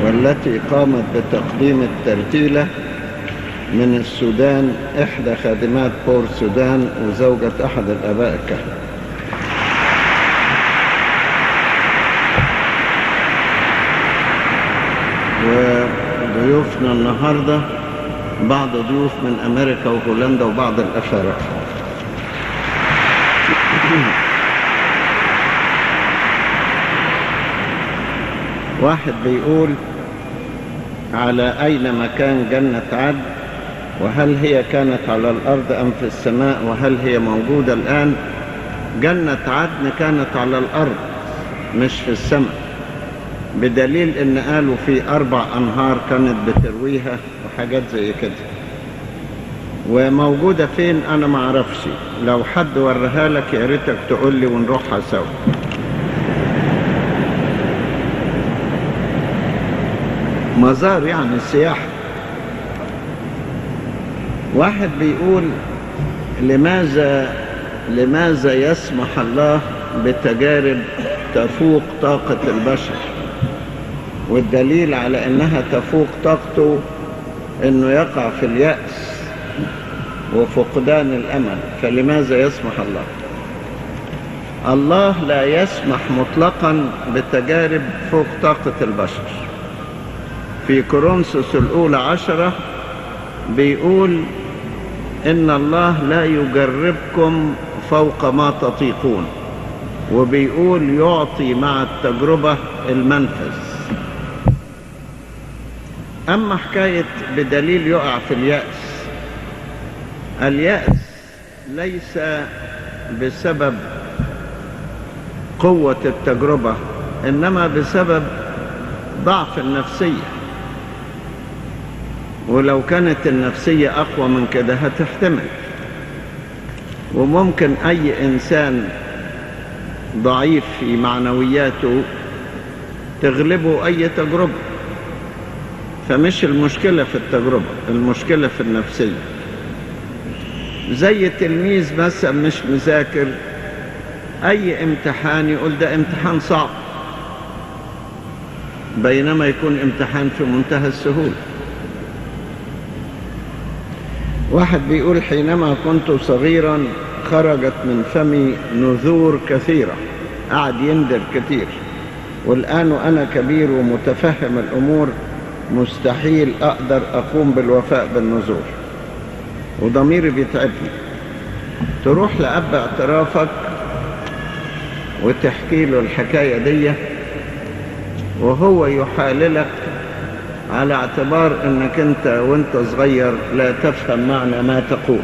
والتي قامت بتقديم الترتيلة من السودان إحدى خادمات بور السودان وزوجة أحد الآباء الكهنة وضيوفنا النهاردة بعض ضيوف من أمريكا وهولندا وبعض الأفارقة واحد بيقول على أين مكان جنة عدن وهل هي كانت على الأرض أم في السماء وهل هي موجودة الآن جنة عدن كانت على الأرض مش في السماء بدليل ان قالوا في اربع انهار كانت بترويها وحاجات زي كده وموجودة فين انا ما اعرفش لو حد وريها لك يا ريتك تقول لي ونروحها سوا مزار يعني سياحة واحد بيقول لماذا لماذا يسمح الله بتجارب تفوق طاقة البشر والدليل على انها تفوق طاقته انه يقع في اليأس وفقدان الامل فلماذا يسمح الله الله لا يسمح مطلقا بتجارب فوق طاقة البشر في كورنثوس الاولى عشرة بيقول ان الله لا يجربكم فوق ما تطيقون وبيقول يعطي مع التجربة المنفذ أما حكاية بدليل يقع في اليأس اليأس ليس بسبب قوة التجربة إنما بسبب ضعف النفسية ولو كانت النفسية أقوى من كده هتحتمل وممكن أي إنسان ضعيف في معنوياته تغلبه أي تجربة فمش المشكلة في التجربة المشكلة في النفسية زي التلميذ مثلا مش مذاكر أي امتحان يقول ده امتحان صعب بينما يكون امتحان في منتهى السهولة واحد بيقول حينما كنت صغيرا خرجت من فمي نذور كثيرة قعد يندر كثير والآن وأنا كبير ومتفهم الأمور مستحيل أقدر أقوم بالوفاء بالنذور وضميري بيتعبني تروح لأب اعترافك وتحكي له الحكاية دي وهو يحاللك على اعتبار انك انت وانت صغير لا تفهم معنى ما تقول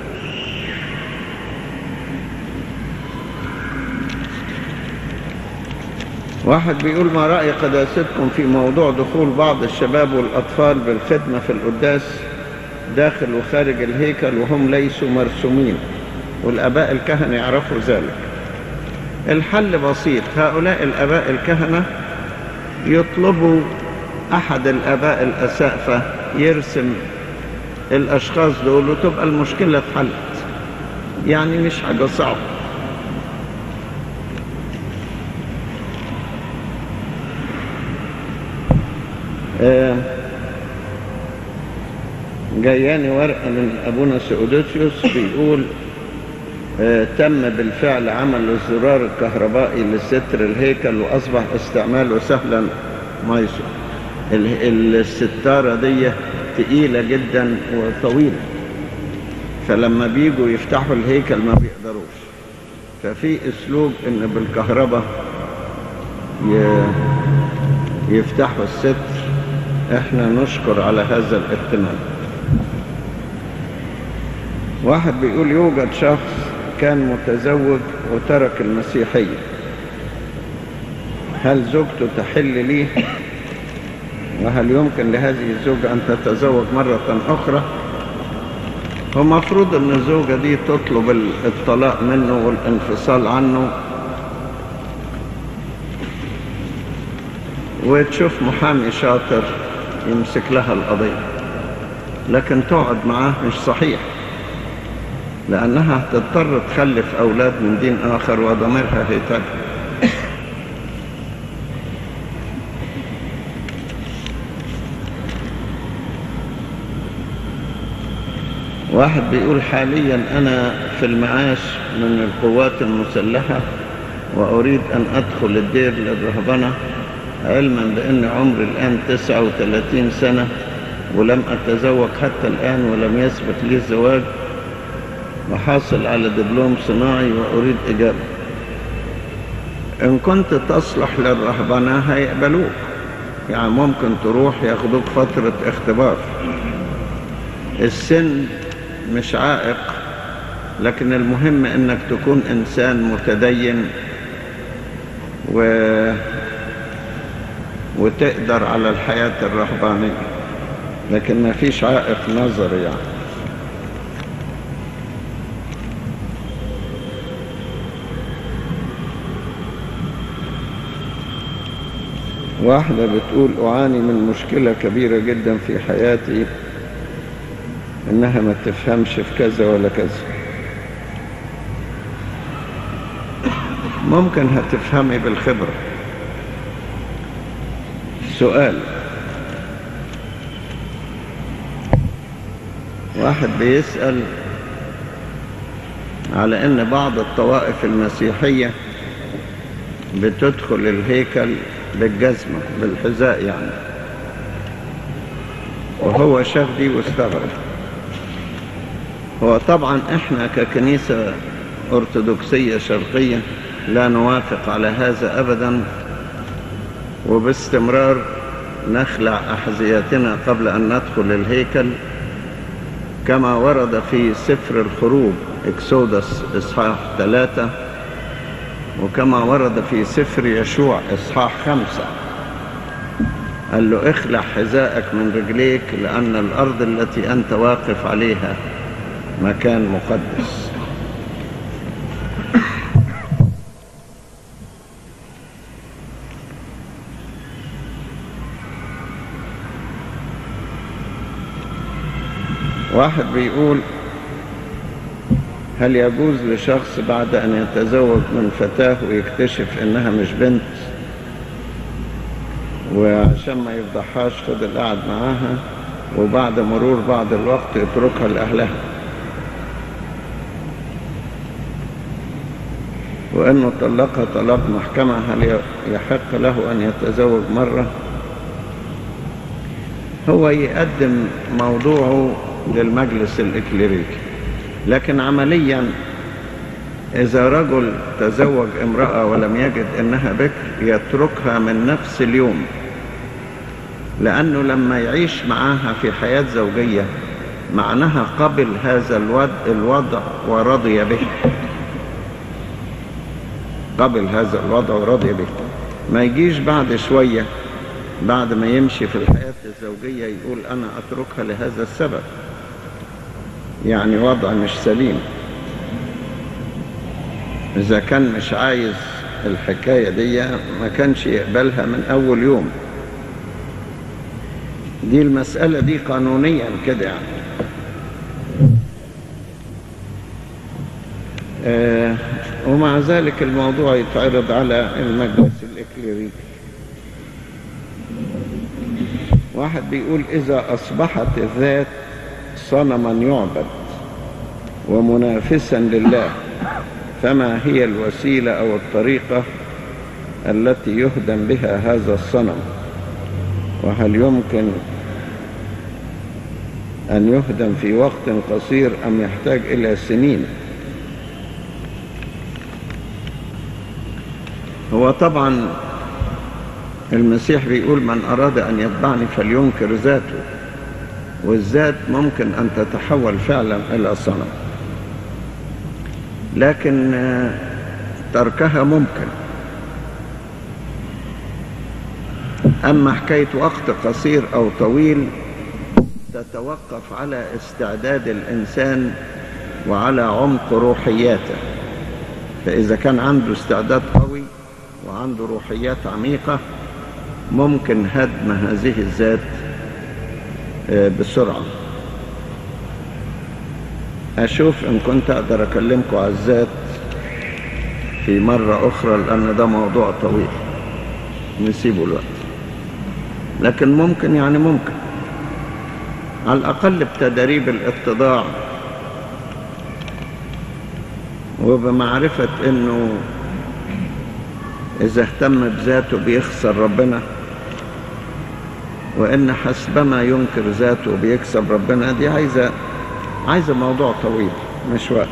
واحد بيقول ما رأي قداستكم في موضوع دخول بعض الشباب والأطفال بالخدمة في القداس داخل وخارج الهيكل وهم ليسوا مرسومين والآباء الكهنة يعرفوا ذلك الحل بسيط هؤلاء الآباء الكهنة يطلبوا أحد الآباء الأسافة يرسم الأشخاص دول وتبقى المشكلة اتحلت يعني مش حاجة صعبة آه جاياني ورقة من أبونا سيودوسيوس بيقول آه تم بالفعل عمل الزرار الكهربائي لستر الهيكل وأصبح استعماله سهلا ميسر الستارة دي تقيلة جدا وطويلة فلما بيجوا يفتحوا الهيكل ما بيقدروش ففي اسلوب ان بالكهرباء يفتحوا الستر احنا نشكر على هذا الاهتمام واحد بيقول يوجد شخص كان متزوج وترك المسيحية هل زوجته تحل ليه وهل يمكن لهذه الزوجة أن تتزوج مرة أخرى هو مفروض أن الزوجة دي تطلب الطلاق منه والانفصال عنه وتشوف محامي شاطر يمسك لها القضية لكن تقعد معاه مش صحيح لأنها هتضطر تخلف أولاد من دين آخر وضميرها هيتعب واحد بيقول حاليا أنا في المعاش من القوات المسلحة وأريد أن أدخل الدير للرهبنة علما بأن عمري الآن 39 سنة ولم أتزوج حتى الآن ولم يسبق لي الزواج وحاصل على دبلوم صناعي وأريد إجابة إن كنت تصلح للرهبنة هيقبلوك يعني ممكن تروح ياخدوك فترة اختبار السن مش عائق لكن المهم انك تكون انسان متدين و... وتقدر على الحياة الرهبانية لكن ما فيش عائق نظري يعني واحدة بتقول أعاني من مشكلة كبيرة جدا في حياتي إنها ما تفهمش في كذا ولا كذا ممكن هتفهمي بالخبرة سؤال واحد بيسأل على ان بعض الطوائف المسيحية بتدخل الهيكل بالجزمة بالحذاء يعني وهو شاف دي واستغرب هو طبعا احنا ككنيسة ارثوذكسية شرقية لا نوافق على هذا ابدا وباستمرار نخلع احذيتنا قبل ان ندخل الهيكل كما ورد في سفر الخروج اكسودس اصحاح ثلاثة وكما ورد في سفر يشوع اصحاح خمسة قال له اخلع حذاءك من رجليك لأن الأرض التي أنت واقف عليها مكان مقدس واحد بيقول هل يجوز لشخص بعد أن يتزوج من فتاة ويكتشف إنها مش بنت وعشان ما يفضحهاش فضل قاعد معاها وبعد مرور بعض الوقت يتركها لأهلها وإنه طلقها طلاق محكمة هل يحق له أن يتزوج مرة هو يقدم موضوعه للمجلس الإكليريكي لكن عمليا إذا رجل تزوج امرأة ولم يجد إنها بكر يتركها من نفس اليوم لأنه لما يعيش معاها في حياة زوجية معناها قبل هذا الوضع ورضي به قبل هذا الوضع ورضي به ما يجيش بعد شوية بعد ما يمشي في الحياة الزوجية يقول أنا أتركها لهذا السبب يعني وضع مش سليم إذا كان مش عايز الحكاية دي ما كانش يقبلها من أول يوم دي المسألة دي قانونيا كده يعني آه ومع ذلك الموضوع يتعرض على المجلس الإكليريكي واحد بيقول إذا أصبحت الذات صنما يعبد ومنافسا لله فما هي الوسيلة أو الطريقة التي يهدم بها هذا الصنم وهل يمكن أن يهدم في وقت قصير أم يحتاج إلى سنين هو طبعا المسيح بيقول من أراد أن يتبعني فلينكر ذاته والذات ممكن أن تتحول فعلا إلى صنم لكن تركها ممكن أما حكاية وقت قصير أو طويل تتوقف على استعداد الإنسان وعلى عمق روحياته فإذا كان عنده استعداد قوي وعنده روحيات عميقة ممكن هدم هذه الذات بسرعة أشوف إن كنت أقدر أكلمكم على الذات في مرة أخرى لأن ده موضوع طويل نسيبه الوقت لكن ممكن يعني ممكن على الأقل بتدريب الاتضاع وبمعرفة انه اذا اهتم بذاته بيخسر ربنا وان حسبما ينكر ذاته بيكسب ربنا دي عايزة عايزة موضوع طويل مش وقت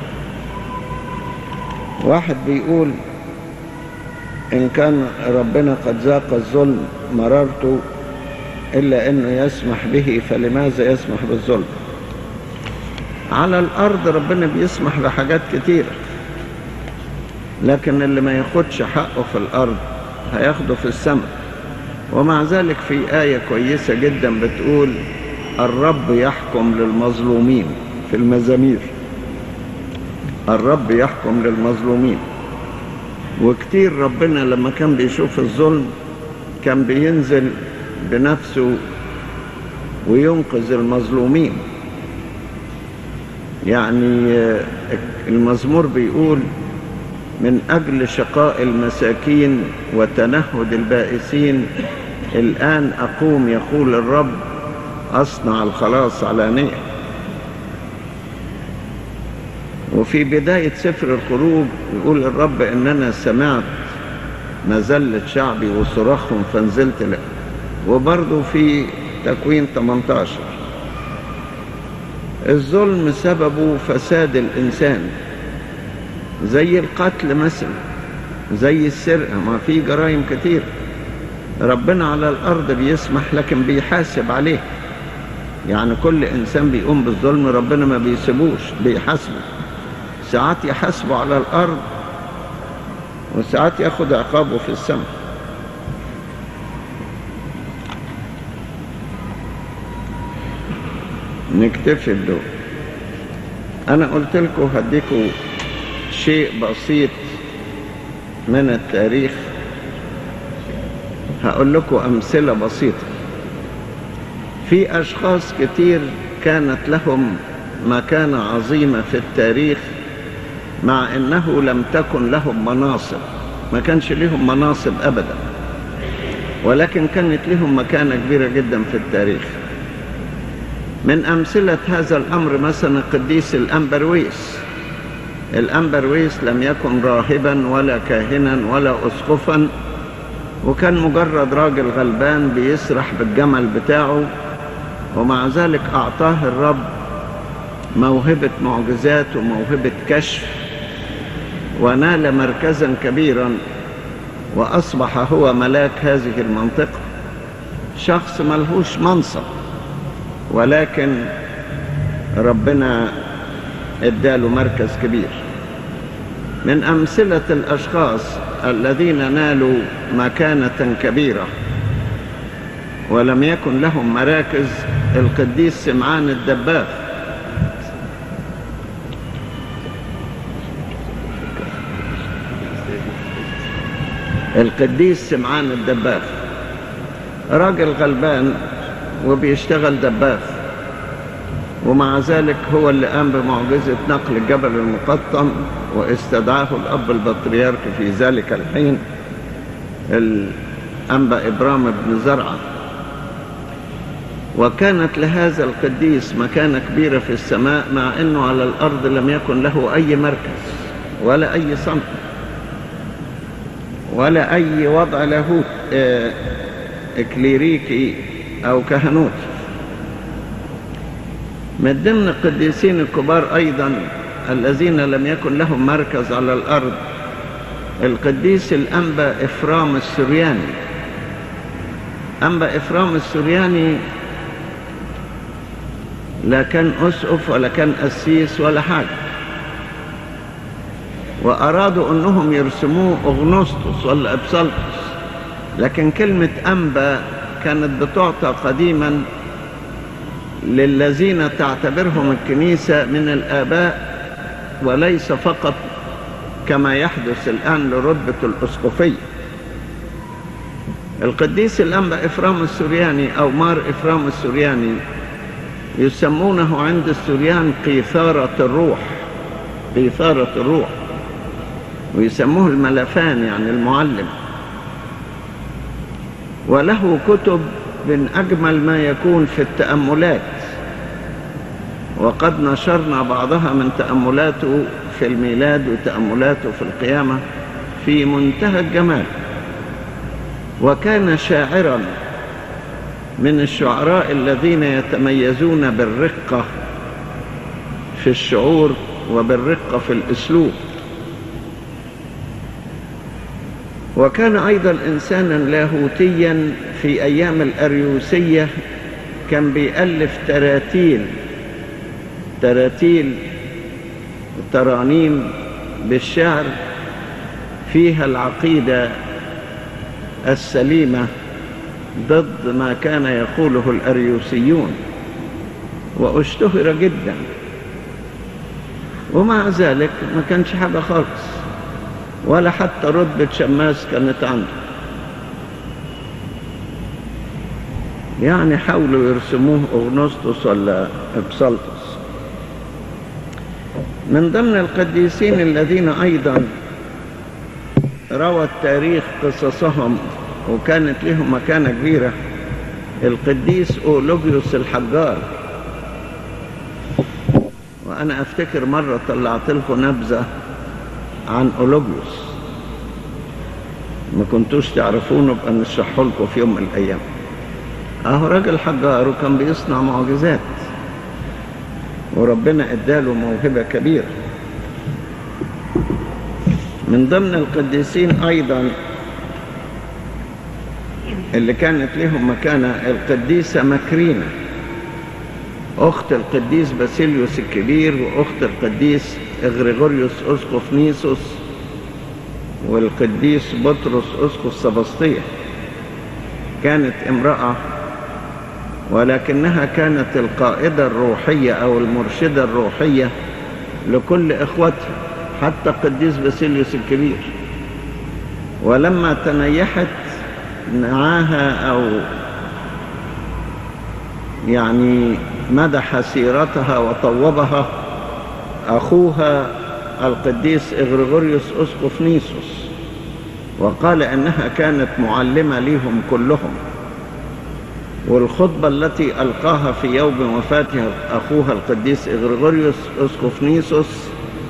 واحد بيقول إن كان ربنا قد ذاق الظلم مررته إلا أنه يسمح به فلماذا يسمح بالظلم على الأرض ربنا بيسمح بحاجات كتيرة لكن اللي ما ياخدش حقه في الأرض هياخده في السماء ومع ذلك في آية كويسة جدا بتقول الرب يحكم للمظلومين في المزامير الرب يحكم للمظلومين وكتير ربنا لما كان بيشوف الظلم كان بينزل بنفسه وينقذ المظلومين يعني المزمور بيقول من أجل شقاء المساكين وتنهد البائسين الآن أقوم يقول الرب أصنع الخلاص علانية وفي بداية سفر الخروج يقول الرب إننا سمعت مزلة شعبي وصراخهم فنزلت له وبرضه في تكوين 18 الظلم سببه فساد الإنسان زي القتل مثلا زي السرقة ما في جرائم كتير ربنا على الأرض بيسمح لكن بيحاسب عليه يعني كل إنسان بيقوم بالظلم ربنا ما بيسيبوش بيحاسبه ساعات يحاسبه على الأرض وساعات ياخد عقابه في السماء نكتفي بدول أنا قلت لكم هديكم شيء بسيط من التاريخ هقول لكم أمثلة بسيطة في أشخاص كتير كانت لهم مكانة عظيمة في التاريخ مع أنه لم تكن لهم مناصب ما كانش لهم مناصب أبدا ولكن كانت لهم مكانة كبيرة جدا في التاريخ من أمثلة هذا الأمر مثلا القديس الأنبرويس الأنبرويس لم يكن راهبا ولا كاهنا ولا أسقفا وكان مجرد راجل غلبان بيسرح بالجمل بتاعه ومع ذلك أعطاه الرب موهبة معجزات وموهبة كشف ونال مركزا كبيرا وأصبح هو ملاك هذه المنطقة شخص ملهوش منصب ولكن ربنا اداله مركز كبير من أمثلة الأشخاص الذين نالوا مكانة كبيرة ولم يكن لهم مراكز القديس سمعان الدباغ القديس سمعان الدباغ راجل غلبان وبيشتغل دباغ ومع ذلك هو اللي قام بمعجزة نقل الجبل المقطم واستدعاه الأب البطريرك في ذلك الحين الأنبا إبرام بن زرعة وكانت لهذا القديس مكانة كبيرة في السماء مع أنه على الأرض لم يكن له أي مركز ولا أي صنف ولا أي وضع له إكليريكي أو كهنوت من ضمن القديسين الكبار أيضا الذين لم يكن لهم مركز على الأرض القديس الأنبا إفرام السرياني أنبا إفرام السرياني لا كان أسقف ولا كان أسيس ولا حاجة وأرادوا أنهم يرسموه أغنوستوس ولا أبسلطس لكن كلمة أنبا كانت بتعطى قديما للذين تعتبرهم الكنيسة من الآباء وليس فقط كما يحدث الآن لرتبة الأسقفية القديس الأنبا إفرام السورياني أو مار إفرام السورياني يسمونه عند السوريان قيثارة الروح قيثارة الروح ويسموه الملفان يعني المعلم وله كتب من أجمل ما يكون في التأملات وقد نشرنا بعضها من تأملاته في الميلاد وتأملاته في القيامة في منتهى الجمال وكان شاعرا من الشعراء الذين يتميزون بالرقة في الشعور وبالرقة في الأسلوب وكان أيضا إنسانا لاهوتيا في أيام الأريوسية كان بيألف تراتيل تراتيل ترانيم بالشعر فيها العقيدة السليمة ضد ما كان يقوله الأريوسيون واشتهر جدا ومع ذلك ما كانش حاجة خالص ولا حتى رتبة شماس كانت عنده يعني حاولوا يرسموه أغنسطس ولا إبسلطس من ضمن القديسين الذين أيضا روى التاريخ قصصهم وكانت لهم مكانة كبيرة القديس أولوجيوس الحجار وأنا أفتكر مرة طلعت لكم نبذة عن أولوجيوس ما كنتوش تعرفونه بقى نشرحه لكم في يوم من الأيام أهو راجل حجار وكان بيصنع معجزات وربنا اداله موهبة كبيرة من ضمن القديسين أيضا اللي كانت لهم مكانة القديسة مكرينة أخت القديس باسيليوس الكبير وأخت القديس إغريغوريوس أسقف نيسوس والقديس بطرس أسقف سبسطية كانت امرأة ولكنها كانت القائدة الروحية أو المرشدة الروحية لكل إخوتها حتى القديس باسيليوس الكبير ولما تنيحت نعاها أو يعني مدح سيرتها وطوبها أخوها القديس إغريغوريوس أسقف نيسوس وقال أنها كانت معلمة ليهم كلهم والخطبة التي ألقاها في يوم وفاته أخوها القديس إغريغوريوس أسقف نيسوس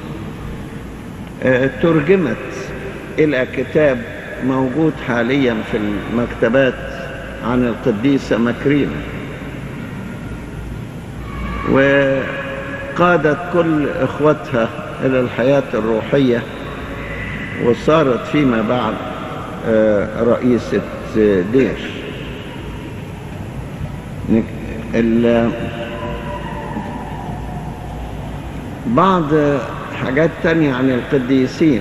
ترجمت إلى كتاب موجود حاليا في المكتبات عن القديسة مكرينة وقادت كل إخوتها إلى الحياة الروحية وصارت فيما بعد رئيسة دير بعض حاجات تانية عن القديسين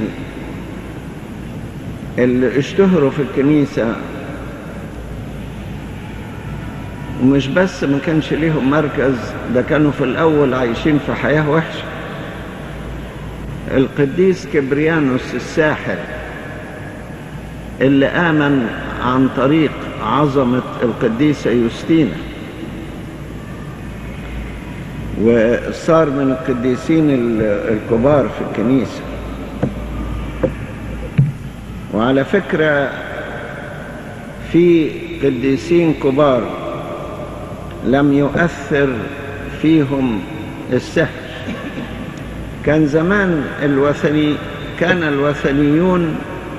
اللي اشتهروا في الكنيسة ومش بس ما كانش ليهم مركز ده كانوا في الأول عايشين في حياة وحشة القديس كبريانوس الساحر اللي آمن عن طريق عظمة القديسة يوستينا وصار من القديسين الكبار في الكنيسة وعلى فكرة في قديسين كبار لم يؤثر فيهم السحر كان زمان الوثني كان الوثنيون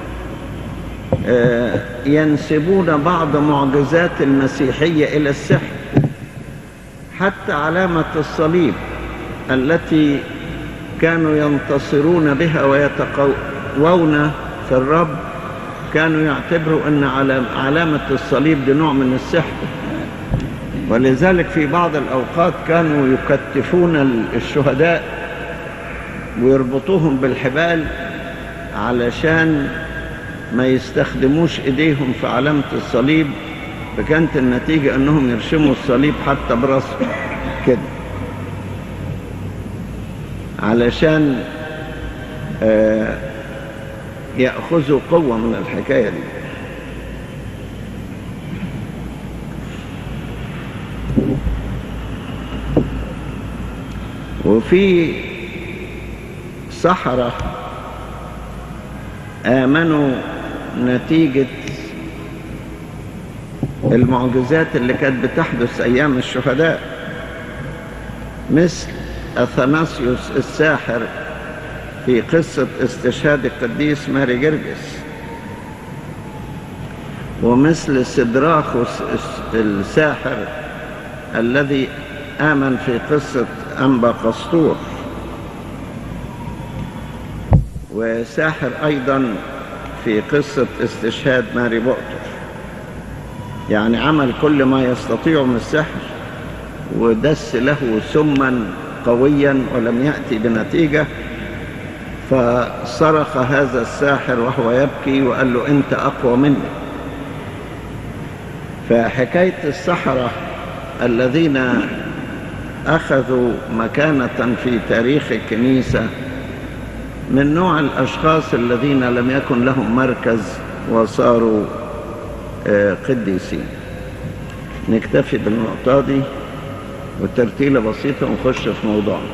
ينسبون بعض معجزات المسيحية إلى السحر حتى علامة الصليب التي كانوا ينتصرون بها ويتقوون في الرب كانوا يعتبروا أن علامة الصليب دي نوع من السحر ولذلك في بعض الأوقات كانوا يكتفون الشهداء ويربطوهم بالحبال علشان ما يستخدموش ايديهم في علامة الصليب فكانت النتيجة انهم يرشموا الصليب حتى براسهم كده علشان آه يأخذوا قوة من الحكاية دي وفي سحرة آمنوا نتيجة المعجزات اللي كانت بتحدث أيام الشهداء مثل أثناسيوس الساحر في قصة استشهاد القديس ماري جرجس ومثل سدراخوس الساحر الذي آمن في قصة أنبا قسطور وساحر أيضا في قصة استشهاد ماري بؤتر يعني عمل كل ما يستطيع من السحر ودس له سما قويا ولم يأتي بنتيجة فصرخ هذا الساحر وهو يبكي وقال له أنت أقوى مني فحكاية السحرة الذين أخذوا مكانة في تاريخ الكنيسة من نوع الأشخاص الذين لم يكن لهم مركز وصاروا قديسين نكتفي بالنقطة دي وترتيلة بسيطة ونخش في موضوعنا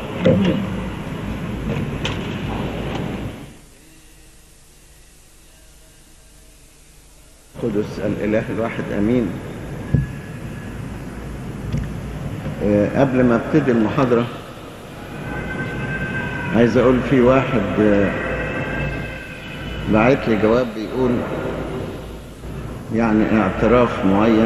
قدس الإله الواحد أمين قبل ما ابتدي المحاضرة عايز أقول في واحد بعت لي جواب بيقول يعني اعتراف معين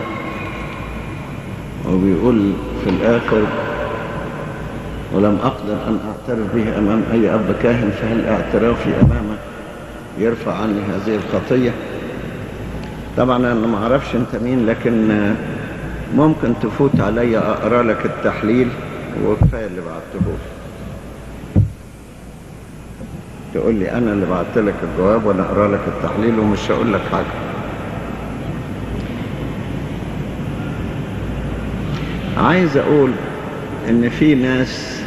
وبيقول في الآخر ولم أقدر أن أعترف به أمام أي أب كاهن فهل اعترافي أمامك يرفع عني هذه الخطية طبعا أنا ما أعرفش أنت مين لكن ممكن تفوت علي أقرأ لك التحليل وكفاية اللي بعته تقول لي أنا اللي بعت لك الجواب وأنا أقرأ لك التحليل ومش هقول لك حاجة عايز أقول إن في ناس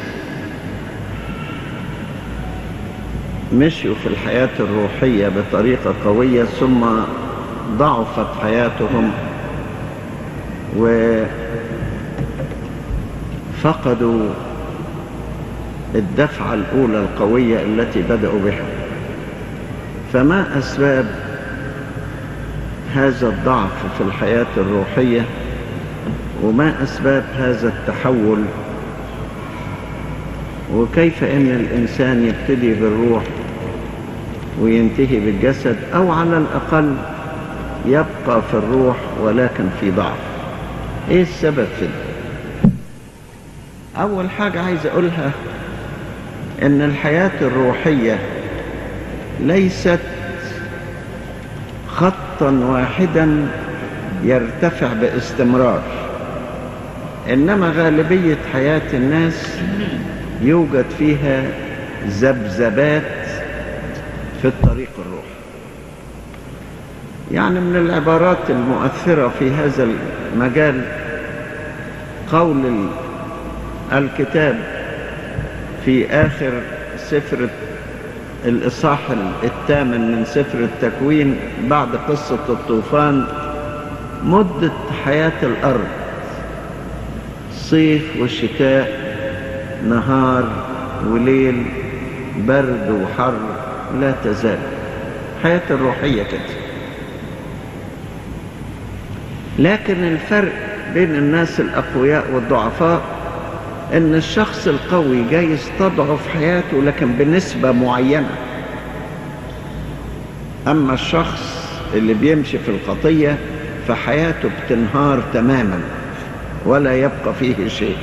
مشيوا في الحياة الروحية بطريقة قوية ثم ضعفت حياتهم وفقدوا الدفعة الأولى القوية التي بدأوا بها فما أسباب هذا الضعف في الحياة الروحية وما أسباب هذا التحول وكيف أن الإنسان يبتدي بالروح وينتهي بالجسد أو على الأقل يبقى في الروح ولكن في ضعف ايه السبب في ده اول حاجة عايز اقولها ان الحياة الروحية ليست خطا واحدا يرتفع باستمرار انما غالبية حياة الناس يوجد فيها ذبذبات في الطريق الروحي يعني من العبارات المؤثرة في هذا المجال قول الكتاب في آخر سفر الإصحاح الثامن من سفر التكوين بعد قصة الطوفان مدة حياة الأرض صيف وشتاء نهار وليل برد وحر لا تزال حياة الروحية كده لكن الفرق بين الناس الأقوياء والضعفاء ان الشخص القوي جايز تضعف حياته لكن بنسبة معينة اما الشخص اللي بيمشي في الخطية فحياته بتنهار تماما ولا يبقى فيه شيء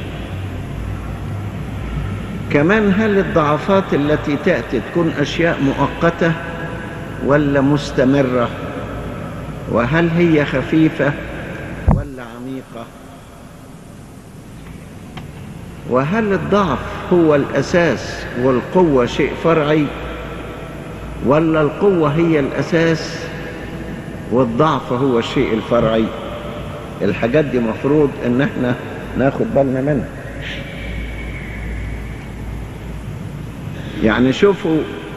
كمان هل الضعفات التي تأتي تكون أشياء مؤقتة ولا مستمرة وهل هي خفيفة ولا عميقة وهل الضعف هو الأساس والقوة شيء فرعي ولا القوة هي الأساس والضعف هو الشيء الفرعي الحاجات دي مفروض ان احنا ناخد بالنا منها يعني شوفوا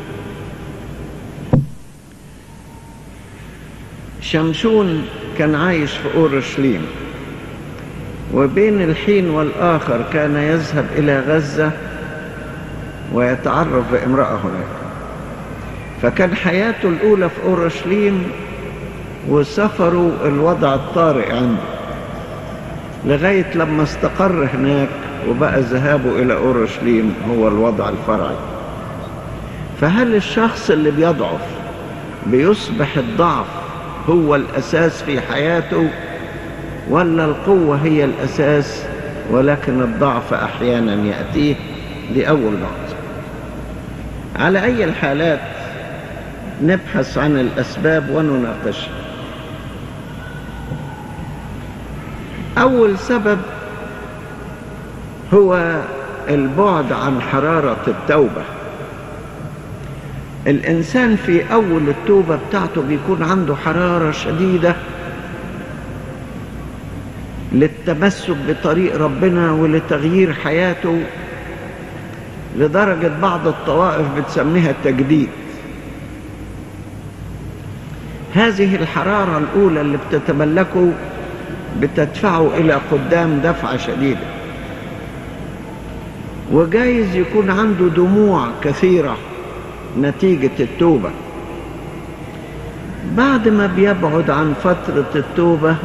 شمشون كان عايش في أورشليم وبين الحين والآخر كان يذهب إلى غزة ويتعرف بامرأة هناك فكان حياته الأولى في أورشليم وسفروا الوضع الطارئ عنده لغاية لما استقر هناك وبقى ذهابه إلى أورشليم هو الوضع الفرعي فهل الشخص اللي بيضعف بيصبح الضعف هو الأساس في حياته ولا القوة هي الأساس ولكن الضعف أحيانا يأتيه لأول نقطة على أي الحالات نبحث عن الأسباب ونناقشها أول سبب هو البعد عن حرارة التوبة الإنسان في أول التوبة بتاعته بيكون عنده حرارة شديدة للتمسك بطريق ربنا ولتغيير حياته لدرجة بعض الطوائف بتسميها التجديد هذه الحرارة الأولى اللي بتتملكه بتدفعه إلى قدام دفعة شديدة وجايز يكون عنده دموع كثيرة نتيجة التوبة بعد ما بيبعد عن فترة التوبة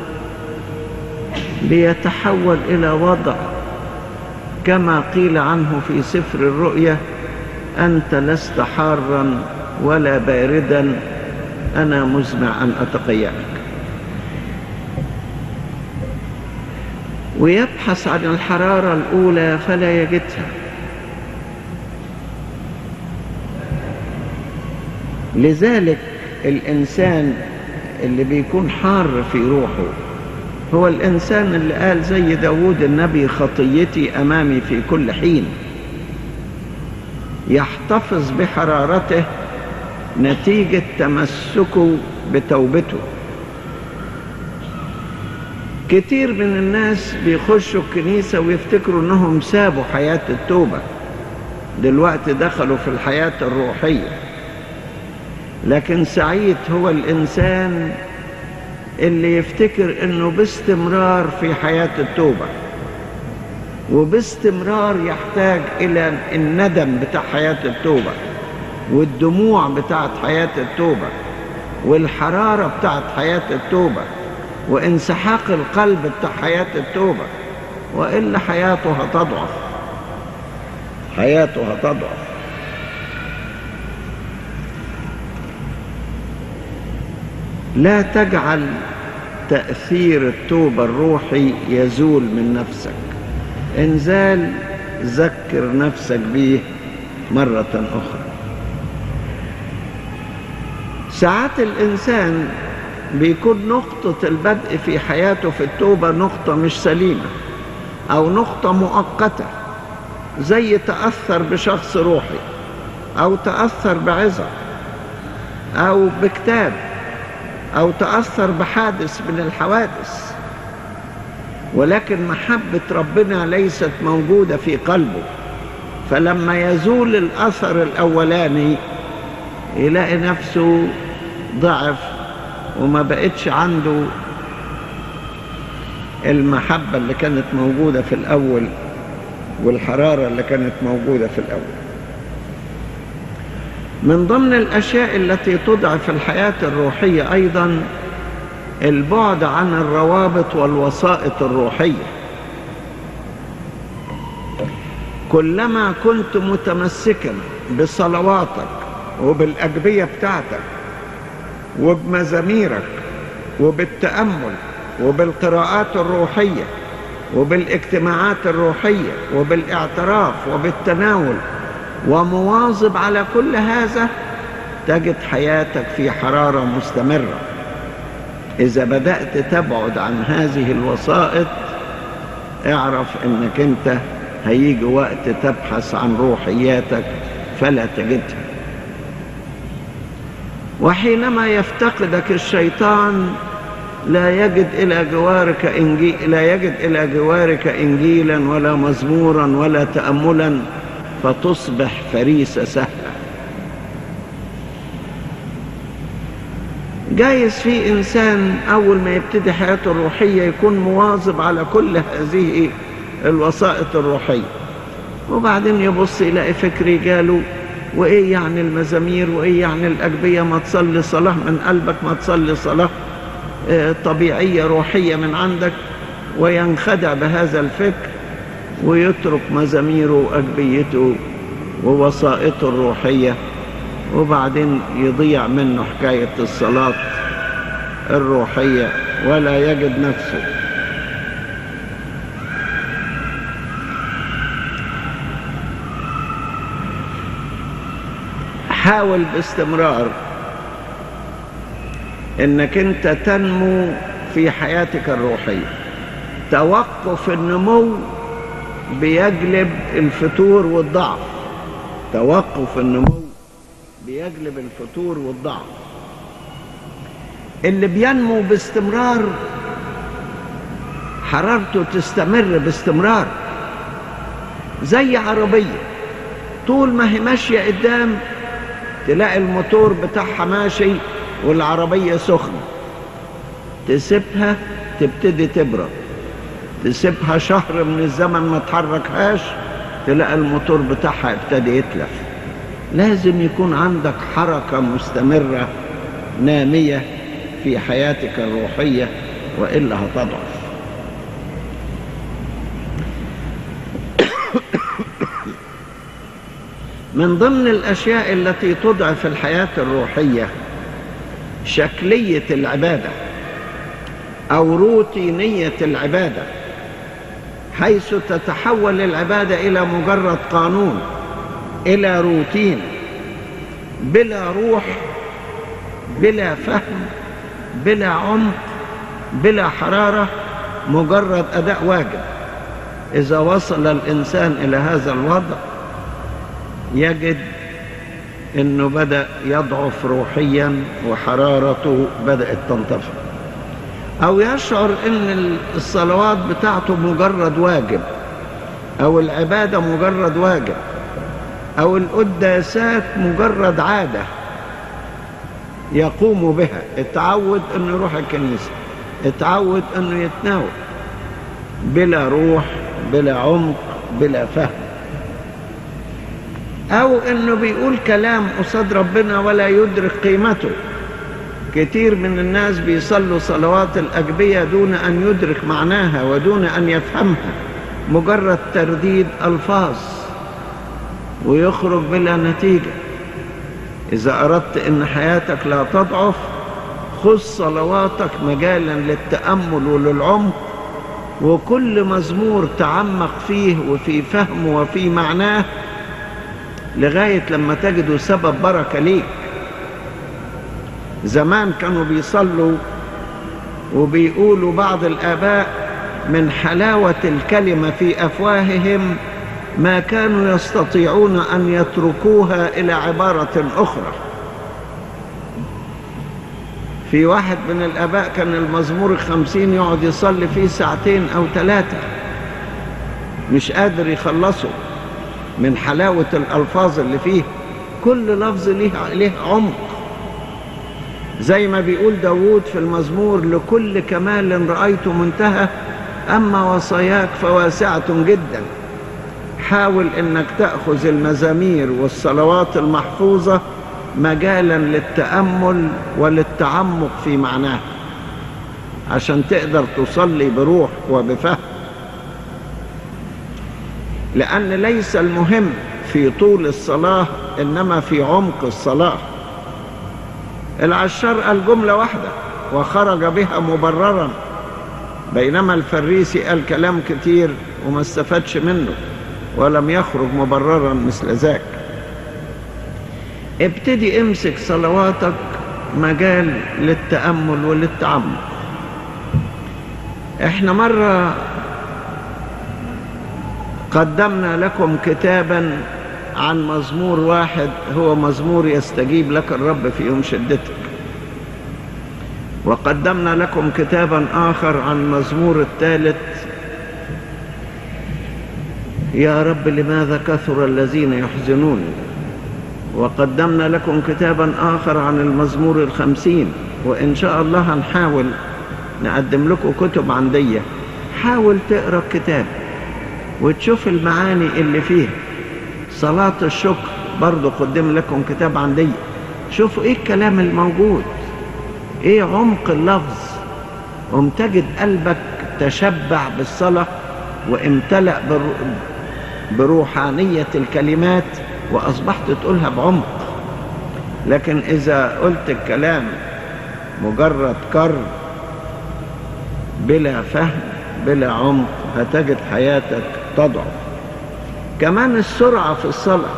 بيتحول إلى وضع كما قيل عنه في سفر الرؤيا أنت لست حارا ولا باردا أنا مزمع أن أتقيأك ويبحث عن الحرارة الأولى فلا يجدها لذلك الإنسان اللي بيكون حار في روحه هو الإنسان اللي قال زي داود النبي خطيتي أمامي في كل حين يحتفظ بحرارته نتيجة تمسكه بتوبته كتير من الناس بيخشوا الكنيسة ويفتكروا انهم سابوا حياة التوبة دلوقتي دخلوا في الحياة الروحية لكن سعيد هو الإنسان اللي يفتكر انه باستمرار في حياة التوبة وباستمرار يحتاج الى الندم بتاع حياة التوبة والدموع بتاعت حياة التوبة والحرارة بتاعت حياة التوبة وانسحاق القلب بتاع حياة التوبة وإلا حياته هتضعف حياته هتضعف لا تجعل تأثير التوبة الروحي يزول من نفسك انزال ذكر نفسك به مرة أخرى ساعات الإنسان بيكون نقطة البدء في حياته في التوبة نقطة مش سليمة أو نقطة مؤقتة زي تأثر بشخص روحي أو تأثر بعظة أو بكتاب أو تأثر بحادث من الحوادث ولكن محبة ربنا ليست موجودة في قلبه فلما يزول الأثر الأولاني يلاقي نفسه ضعف وما بقتش عنده المحبة اللي كانت موجودة في الأول والحرارة اللي كانت موجودة في الأول من ضمن الأشياء التي تضعف الحياة الروحية أيضا البعد عن الروابط والوسائط الروحية كلما كنت متمسكا بصلواتك وبالأجبية بتاعتك وبمزاميرك وبالتأمل وبالقراءات الروحية وبالاجتماعات الروحية وبالاعتراف وبالتناول ومواظب على كل هذا تجد حياتك في حرارة مستمرة إذا بدأت تبعد عن هذه الوسائط اعرف انك انت هيجي وقت تبحث عن روحياتك فلا تجدها وحينما يفتقدك الشيطان لا يجد إلى جوارك إنجيل لا يجد إلى جوارك إنجيلا ولا مزمورا ولا تأملا فتصبح فريسة سهلة جايز في إنسان أول ما يبتدي حياته الروحية يكون مواظب على كل هذه الوسائط الروحية وبعدين يبص يلاقي فكر جاله وإيه يعني المزامير وإيه يعني الأجبية ما تصلي صلاة من قلبك ما تصلي صلاة طبيعية روحية من عندك وينخدع بهذا الفكر ويترك مزاميره وأجبيته ووسائطه الروحية وبعدين يضيع منه حكاية الصلاة الروحية ولا يجد نفسه حاول باستمرار انك انت تنمو في حياتك الروحية توقف النمو بيجلب الفتور والضعف توقف النمو بيجلب الفتور والضعف اللي بينمو باستمرار حرارته تستمر باستمرار زي عربية طول ما هي ماشية قدام تلاقي الموتور بتاعها ماشي والعربية سخنة تسيبها تبتدي تبرد تسيبها شهر من الزمن ما تحركهاش تلاقي الموتور بتاعها ابتدي يتلف لازم يكون عندك حركة مستمرة نامية في حياتك الروحية وإلا هتضعف من ضمن الأشياء التي تضعف الحياة الروحية شكلية العبادة أو روتينية العبادة حيث تتحول العبادة إلى مجرد قانون إلى روتين بلا روح بلا فهم بلا عمق بلا حرارة مجرد أداء واجب إذا وصل الإنسان إلى هذا الوضع يجد أنه بدأ يضعف روحيا وحرارته بدأت تنطفئ أو يشعر أن الصلوات بتاعته مجرد واجب أو العبادة مجرد واجب أو القداسات مجرد عادة يقوم بها اتعود أنه يروح الكنيسة اتعود أنه يتناول بلا روح بلا عمق بلا فهم أو أنه بيقول كلام قصاد ربنا ولا يدرك قيمته كتير من الناس بيصلوا صلوات الأجبية دون أن يدرك معناها ودون أن يفهمها مجرد ترديد ألفاظ ويخرج بلا نتيجة إذا أردت أن حياتك لا تضعف خذ صلواتك مجالا للتأمل وللعمق وكل مزمور تعمق فيه وفي فهمه وفي معناه لغاية لما تجده سبب بركة ليك زمان كانوا بيصلوا وبيقولوا بعض الآباء من حلاوة الكلمة في أفواههم ما كانوا يستطيعون أن يتركوها إلى عبارة أخرى في واحد من الآباء كان المزمور الخمسين يقعد يصلي فيه ساعتين أو ثلاثة مش قادر يخلصه من حلاوة الألفاظ اللي فيه كل لفظ ليه, ليه عمق زي ما بيقول داود في المزمور لكل كمال رأيت منتهى أما وصاياك فواسعة جدا حاول أنك تأخذ المزامير والصلوات المحفوظة مجالا للتأمل وللتعمق في معناها عشان تقدر تصلي بروح وبفهم لأن ليس المهم في طول الصلاة إنما في عمق الصلاة العشار قال جملة واحدة وخرج بها مبررا بينما الفريسي قال كلام كتير وما استفادش منه ولم يخرج مبررا مثل ذاك ابتدي امسك صلواتك مجال للتأمل وللتعمق احنا مرة قدمنا لكم كتابا عن مزمور واحد هو مزمور يستجيب لك الرب في يوم شدتك وقدمنا لكم كتابا آخر عن مزمور الثالث يا رب لماذا كثر الذين يحزنون وقدمنا لكم كتابا آخر عن المزمور الخمسين وإن شاء الله هنحاول نقدم لكم كتب عندية حاول تقرأ الكتاب وتشوف المعاني اللي فيه صلاة الشكر برضو قدم لكم كتاب عندي شوفوا ايه الكلام الموجود ايه عمق اللفظ وامتجد قلبك تشبع بالصلاة وامتلأ بروحانية الكلمات وأصبحت تقولها بعمق لكن إذا قلت الكلام مجرد كر بلا فهم بلا عمق هتجد حياتك تضعف كمان السرعة في الصلاة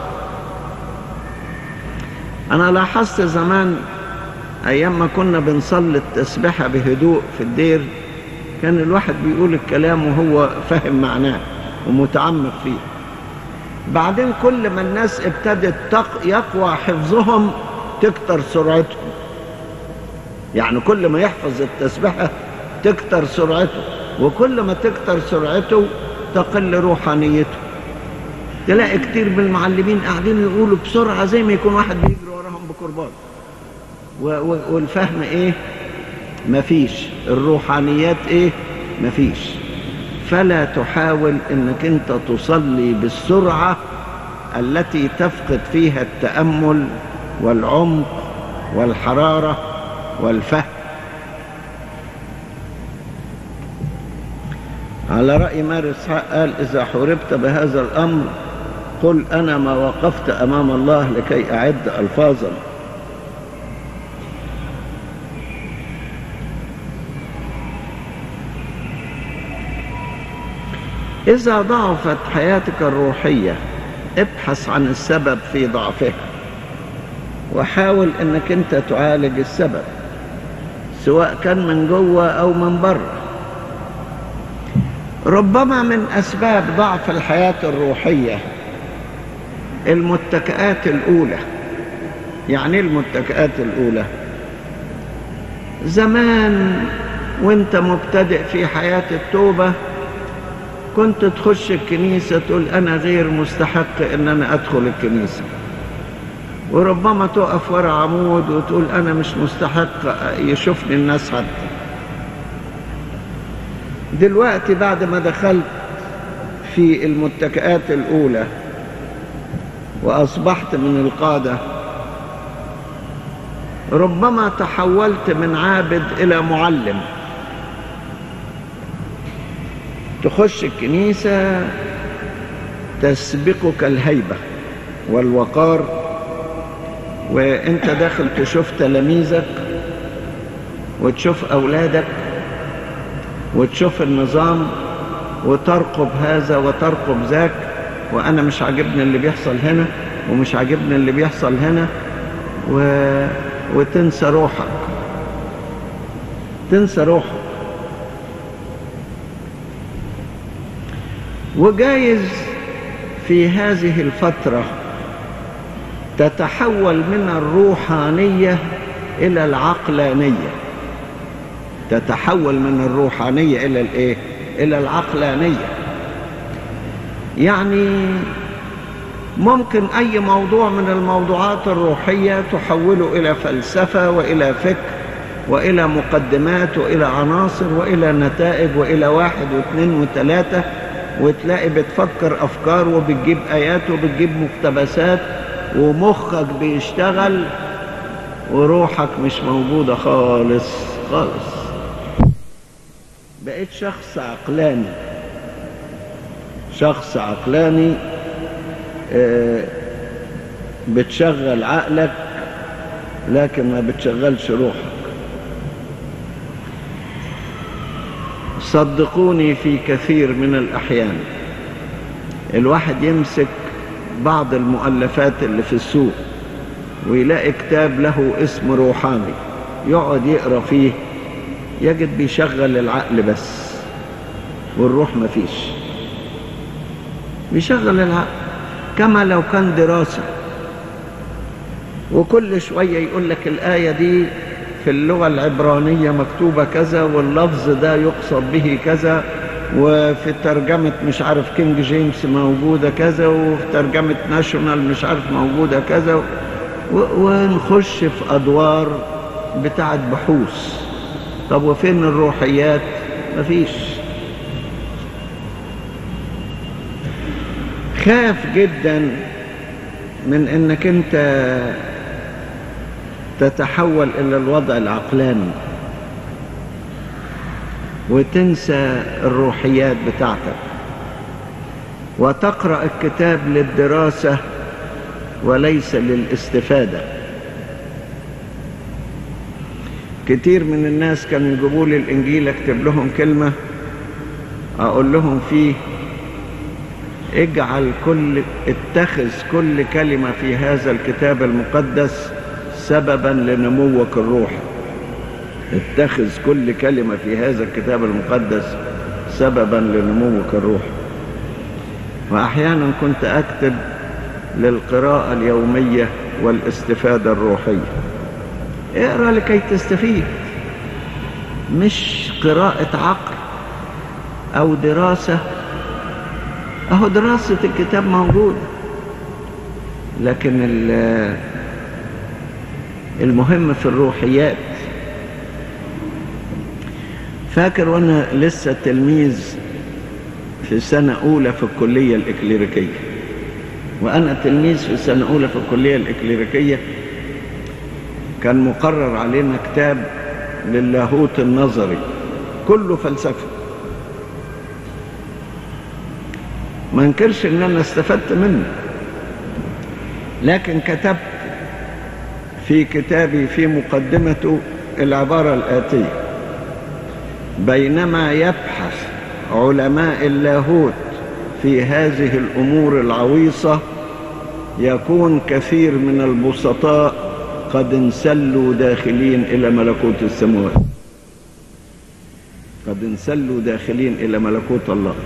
أنا لاحظت زمان أيام ما كنا بنصلي التسبيحة بهدوء في الدير كان الواحد بيقول الكلام وهو فاهم معناه ومتعمق فيه بعدين كل ما الناس ابتدت يقوى حفظهم تكتر سرعتهم يعني كل ما يحفظ التسبيحة تكتر سرعته وكل ما تكتر سرعته تقل روحانيته تلاقي كتير من المعلمين قاعدين يقولوا بسرعة زي ما يكون واحد بيجري وراهم بكرباج والفهم ايه مفيش الروحانيات ايه مفيش فلا تحاول انك انت تصلي بالسرعة التي تفقد فيها التأمل والعمق والحرارة والفهم على رأي مار إسحاق قال إذا حوربت بهذا الأمر قل أنا ما وقفت أمام الله لكي أعد ألفاظا إذا ضعفت حياتك الروحية ابحث عن السبب في ضعفها وحاول انك انت تعالج السبب سواء كان من جوه او من بره ربما من اسباب ضعف الحياة الروحية المتكئات الاولى يعني المتكئات الاولى زمان وانت مبتدئ في حياة التوبة كنت تخش الكنيسة تقول أنا غير مستحق إن أنا أدخل الكنيسة وربما تقف ورا عمود وتقول أنا مش مستحق يشوفني الناس حتى دلوقتي بعد ما دخلت في المتكئات الأولى وأصبحت من القادة ربما تحولت من عابد إلى معلم تخش الكنيسة تسبقك الهيبة والوقار وانت داخل تشوف تلاميذك وتشوف أولادك وتشوف النظام وترقب هذا وترقب ذاك وأنا مش عاجبني اللي بيحصل هنا ومش عاجبني اللي بيحصل هنا و... وتنسى روحك تنسى روحك وجايز في هذه الفترة تتحول من الروحانية إلى العقلانية تتحول من الروحانية إلى الإيه؟ إلى العقلانية يعني ممكن أي موضوع من الموضوعات الروحية تحوله إلى فلسفة وإلى فكر وإلى مقدمات وإلى عناصر وإلى نتائج وإلى واحد واثنين وثلاثة وتلاقي بتفكر أفكار وبتجيب آيات وبتجيب مقتبسات ومخك بيشتغل وروحك مش موجودة خالص خالص بقيت شخص عقلاني شخص عقلاني بتشغل عقلك لكن ما بتشغلش روحك صدقوني في كثير من الأحيان الواحد يمسك بعض المؤلفات اللي في السوق ويلاقي كتاب له اسم روحاني يقعد يقرأ فيه يجد بيشغل العقل بس والروح مفيش بيشغل العقل كما لو كان دراسة وكل شوية يقول لك الآية دي في اللغة العبرانية مكتوبة كذا واللفظ ده يقصد به كذا وفي ترجمة مش عارف كينج جيمس موجودة كذا وفي ترجمة ناشونال مش عارف موجودة كذا ونخش في أدوار بتاعت بحوث طب وفين الروحيات مفيش خاف جدا من انك انت تتحول الى الوضع العقلاني وتنسى الروحيات بتاعتك وتقرا الكتاب للدراسه وليس للاستفاده كتير من الناس كانوا يجيبوا لي الإنجيل أكتب لهم كلمة أقول لهم فيه اجعل كل اتخذ كل كلمة في هذا الكتاب المقدس سببا لنموك الروحي اتخذ كل كلمة في هذا الكتاب المقدس سببا لنموك الروحي وأحيانا كنت أكتب للقراءة اليومية والاستفادة الروحية اقرأ لكي تستفيد مش قراءة عقل أو دراسة أهو دراسة الكتاب موجودة لكن المهم في الروحيات فاكر وانا لسه تلميذ في سنة أولى في الكلية الإكليريكية وأنا تلميذ في سنة أولى في الكلية الإكليريكية كان مقرر علينا كتاب للاهوت النظري كله فلسفة ما انكرش ان انا استفدت منه لكن كتبت في كتابي في مقدمته العبارة الآتية بينما يبحث علماء اللاهوت في هذه الأمور العويصة يكون كثير من البسطاء قد انسلوا داخلين إلى ملكوت السماوات قد انسلوا داخلين إلى ملكوت الله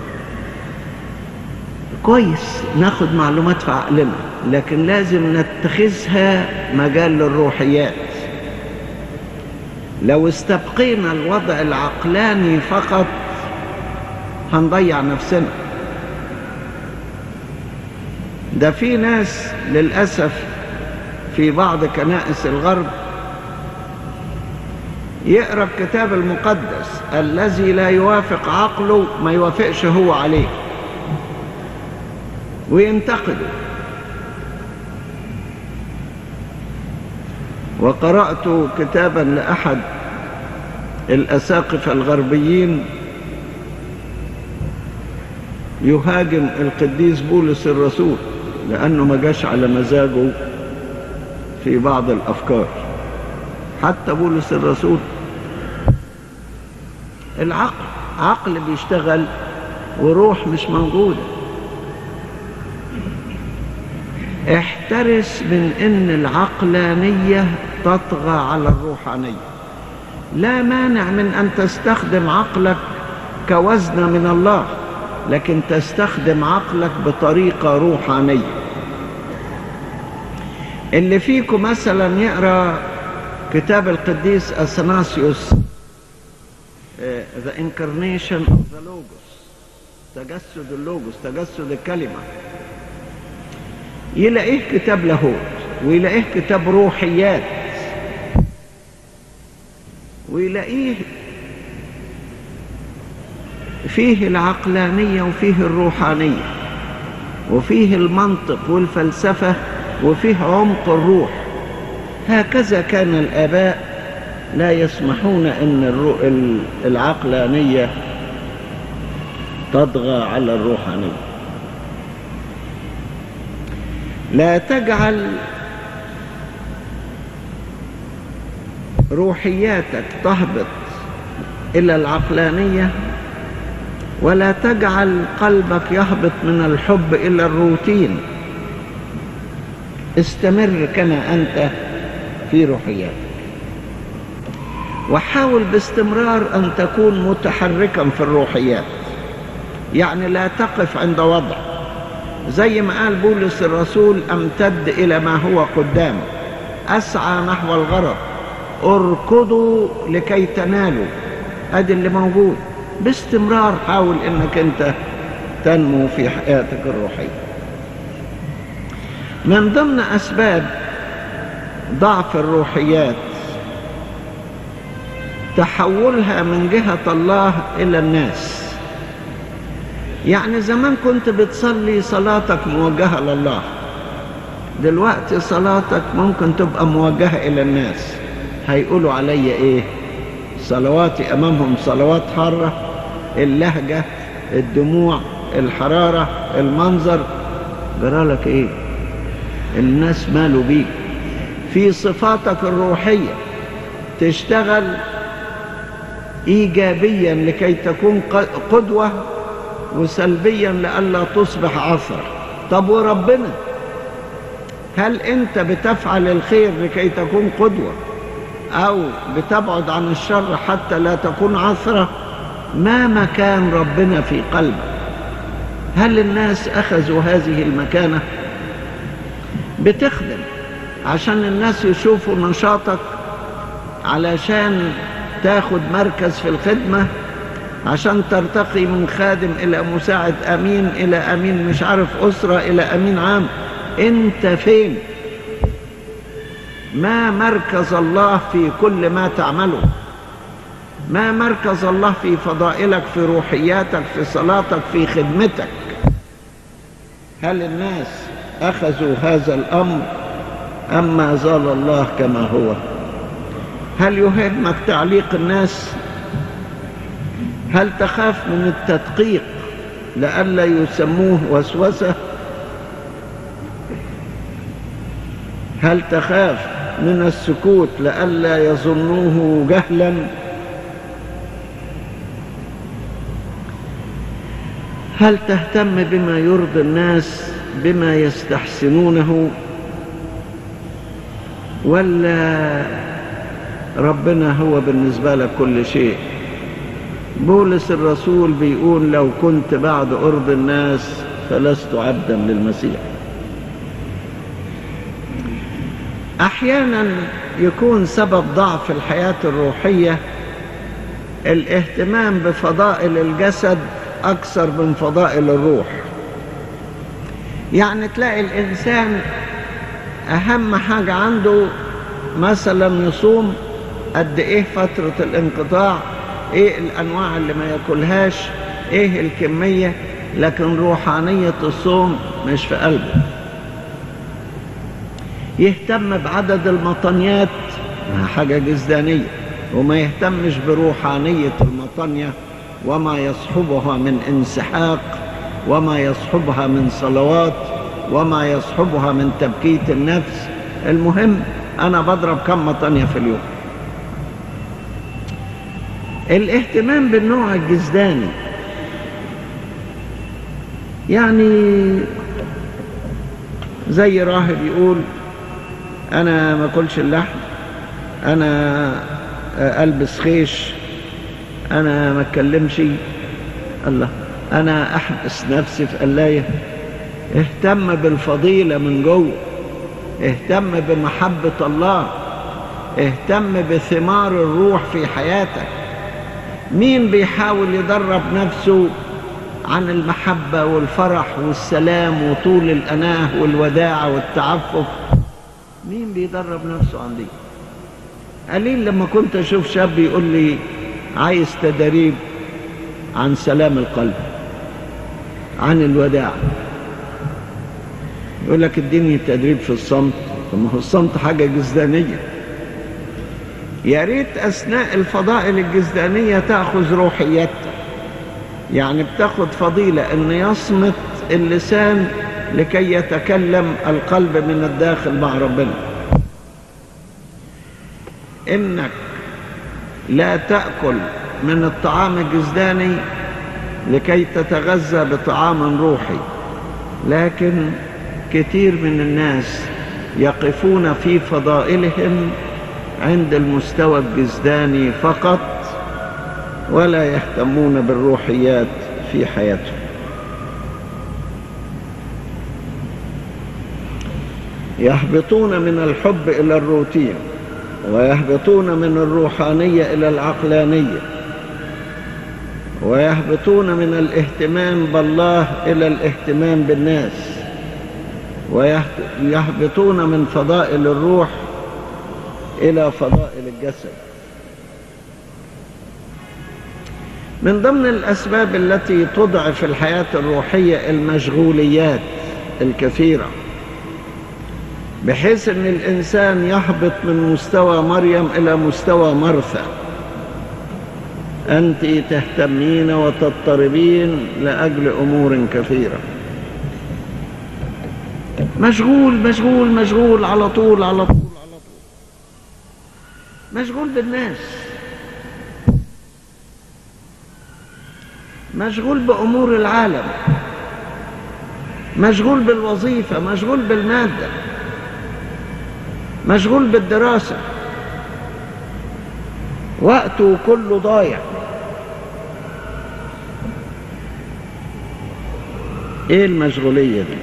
كويس ناخد معلومات في عقلنا لكن لازم نتخذها مجال للروحيات لو استبقينا الوضع العقلاني فقط هنضيع نفسنا ده في ناس للأسف في بعض كنائس الغرب يقرأ الكتاب المقدس الذي لا يوافق عقله ما يوافقش هو عليه وينتقده وقرأت كتابا لأحد الأساقفة الغربيين يهاجم القديس بولس الرسول لأنه ما جاش على مزاجه في بعض الأفكار حتى بولس الرسول العقل عقل بيشتغل وروح مش موجودة احترس من ان العقلانية تطغى على الروحانية لا مانع من ان تستخدم عقلك كوزن من الله لكن تستخدم عقلك بطريقة روحانية اللي فيكم مثلا يقرأ كتاب القديس أثناسيوس The Incarnation of the Logos تجسد اللوجوس تجسد الكلمة يلاقيه كتاب لاهوت ويلاقيه كتاب روحيات ويلاقيه فيه العقلانية وفيه الروحانية وفيه المنطق والفلسفة وفيه عمق الروح هكذا كان الآباء لا يسمحون أن العقلانية تطغى على الروحانية لا تجعل روحياتك تهبط إلى العقلانية ولا تجعل قلبك يهبط من الحب إلى الروتين استمر كما أنت في روحياتك وحاول باستمرار أن تكون متحركا في الروحيات يعني لا تقف عند وضع زي ما قال بولس الرسول أمتد إلى ما هو قدام أسعى نحو الغرض اركضوا لكي تنالوا ادي اللي موجود باستمرار حاول انك انت تنمو في حياتك الروحية من ضمن اسباب ضعف الروحيات تحولها من جهة الله الى الناس يعني زمان كنت بتصلي صلاتك موجهة لله دلوقتي صلاتك ممكن تبقى موجهة الى الناس هيقولوا علي ايه صلواتي امامهم صلوات حارة اللهجة الدموع الحرارة المنظر جرالك ايه الناس مالوا بيك في صفاتك الروحية تشتغل إيجابيا لكي تكون قدوة وسلبيا لئلا تصبح عثرة طب وربنا هل أنت بتفعل الخير لكي تكون قدوة أو بتبعد عن الشر حتى لا تكون عثرة ما مكان ربنا في قلبك هل الناس أخذوا هذه المكانة بتخدم عشان الناس يشوفوا نشاطك علشان تاخد مركز في الخدمة عشان ترتقي من خادم إلى مساعد أمين إلى أمين مش عارف أسرة إلى أمين عام أنت فين ما مركز الله في كل ما تعمله ما مركز الله في فضائلك في روحياتك في صلاتك في خدمتك هل الناس أخذوا هذا الأمر أم ما زال الله كما هو هل يهمك تعليق الناس هل تخاف من التدقيق لئلا يسموه وسوسة هل تخاف من السكوت لئلا يظنوه جهلا هل تهتم بما يرضي الناس بما يستحسنونه ولا ربنا هو بالنسبة لك كل شيء بولس الرسول بيقول لو كنت بعد أرض الناس فلست عبدا للمسيح أحيانا يكون سبب ضعف الحياة الروحية الاهتمام بفضائل الجسد أكثر من فضائل الروح يعني تلاقي الإنسان أهم حاجة عنده مثلا يصوم قد إيه فترة الانقطاع إيه الأنواع اللي ما يأكلهاش إيه الكمية لكن روحانية الصوم مش في قلبه يهتم بعدد المطنيات حاجة جزدانية وما يهتمش بروحانية المطنية وما يصحبها من انسحاق وما يصحبها من صلوات وما يصحبها من تبكيت النفس المهم أنا بضرب كم مطنية في اليوم الاهتمام بالنوع الجزداني يعني زي راهب يقول انا ما اكلش اللحم انا البس خيش انا ما اتكلمش الله انا احبس نفسي في قلايه اهتم بالفضيله من جوه اهتم بمحبه الله اهتم بثمار الروح في حياتك مين بيحاول يدرب نفسه عن المحبه والفرح والسلام وطول الاناه والوداعه والتعفف مين بيدرب نفسه عن دي قليل لما كنت اشوف شاب يقول لي عايز تدريب عن سلام القلب عن الوداع يقول لك اديني تدريب في الصمت طب ما هو الصمت حاجه جزدانيه يا ريت اثناء الفضائل الجزدانيه تاخذ روحيتك يعني بتاخذ فضيله ان يصمت اللسان لكي يتكلم القلب من الداخل مع ربنا انك لا تاكل من الطعام الجسداني لكي تتغذى بطعام روحي لكن كثير من الناس يقفون في فضائلهم عند المستوى الجسداني فقط ولا يهتمون بالروحيات في حياتهم يهبطون من الحب إلى الروتين ويهبطون من الروحانية إلى العقلانية ويهبطون من الاهتمام بالله إلى الاهتمام بالناس ويهبطون من فضائل الروح إلى فضائل الجسد من ضمن الأسباب التي تضعف الحياة الروحية المشغوليات الكثيرة بحيث ان الانسان يهبط من مستوى مريم الى مستوى مرثى انت تهتمين وتضطربين لاجل امور كثيره مشغول مشغول مشغول على طول على طول على طول مشغول بالناس مشغول بأمور العالم مشغول بالوظيفة مشغول بالمادة مشغول بالدراسة وقته كله ضايع ايه المشغولية دي